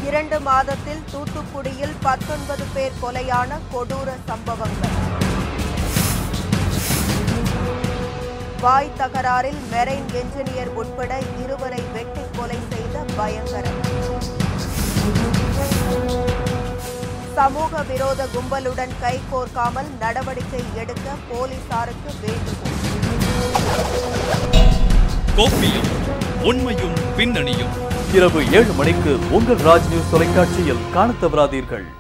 இரண்டு மாதத்தில் தூத்துக்குடியில் பத்தொன்பது பேர் கொலையான கொடூர சம்பவங்கள் வாய் தகராறில் மெரைன் என்ஜினியர் உட்பட இருவரை வெட்டி கொலை செய்த பயங்கரம் சமூக விரோத கும்பலுடன் கைகோர்க்காமல் நடவடிக்கை எடுக்க போலீசாருக்கு வேண்டுகோள் கோப்பியும் உண்மையும் பின்னணியும் இரவு ஏழு மணிக்கு உங்கள் ராஜ் நியூஸ் தொலைக்காட்சியில் காணத் தவறாதீர்கள்